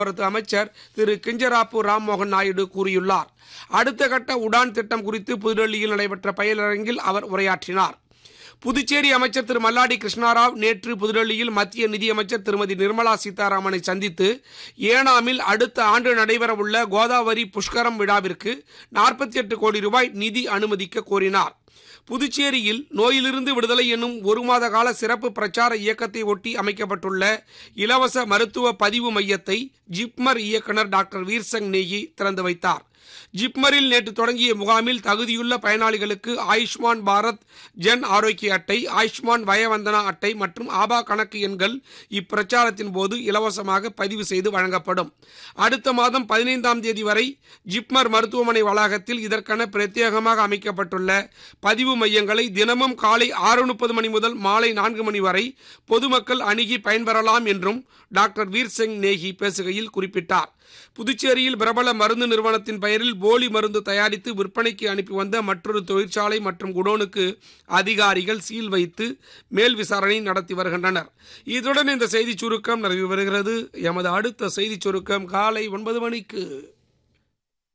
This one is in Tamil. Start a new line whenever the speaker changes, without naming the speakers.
போக்குவரத்து அமைச்சர் திரு கிஞ்சராப்பு ராம்மோகன் நாயுடு கூறியுள்ளார் அடுத்த கட்ட உடான் திட்டம் குறித்து புதுடெல்லியில் நடைபெற்ற பயிலரங்கில் அவர் உரையாற்றினார் புதுச்சேரி அமைச்சர் திரு மல்லாடி கிருஷ்ணாராவ் நேற்று புதுடெல்லியில் மத்திய நிதியமைச்சர் திருமதி நிர்மலா சீதாராமனை சந்தித்து ஏனாமில் அடுத்த ஆண்டு நடைபெறவுள்ள கோதாவரி புஷ்கரம் விழாவிற்கு நாற்பத்தி எட்டு கோடி ரூபாய் நிதி அனுமதிக்க கோரினார் புதுச்சேரியில் நோயிலிருந்து விடுதலை என்னும் ஒரு மாத கால சிறப்பு பிரச்சார இயக்கத்தை ஒட்டி அமைக்கப்பட்டுள்ள இலவச மருத்துவ பதிவு மையத்தை ஜிப்மர் இயக்குனர் டாக்டர் வீர்சங் நேயி திறந்து வைத்தார் ஜிப்மரில் நேற்று தொடங்கிய முகாமில் தகுதியுள்ள பயனாளிகளுக்கு ஆயுஷ்மான் பாரத் ஜன் ஆரோக்கிய அட்டை ஆயுஷ்மான் வயவந்தனா அட்டை மற்றும் ஆபா கணக்கு எண்கள் இப்பிரச்சாரத்தின் போது இலவசமாக பதிவு செய்து வழங்கப்படும் அடுத்த மாதம் பதினைந்தாம் தேதி வரை ஜிப்மர் மருத்துவமனை வளாகத்தில் இதற்கென பிரத்யேகமாக அமைக்கப்பட்டுள்ள பதிவு மையங்களை தினமும் காலை ஆறு முப்பது மணி முதல் மாலை நான்கு மணி வரை பொதுமக்கள் அணுகி பயன்பெறலாம் என்றும் டாக்டர் வீர் சிங் நேகி பேசுகையில் குறிப்பிட்டார் புதுச்சேரியில் பிரபல மருந்து நிறுவனத்தின் பெயரில் போலி மருந்து தயாரித்து விற்பனைக்கு அனுப்பி வந்த மற்றொரு தொழிற்சாலை மற்றும் குடோனுக்கு அதிகாரிகள் சீல் வைத்து மேல் விசாரணை நடத்தி வருகின்றனர் இத்துடன் இந்த செய்திச் சுருக்கம் நிறைவு பெறுகிறது எமது அடுத்த செய்திச் சுருக்கம் காலை ஒன்பது மணிக்கு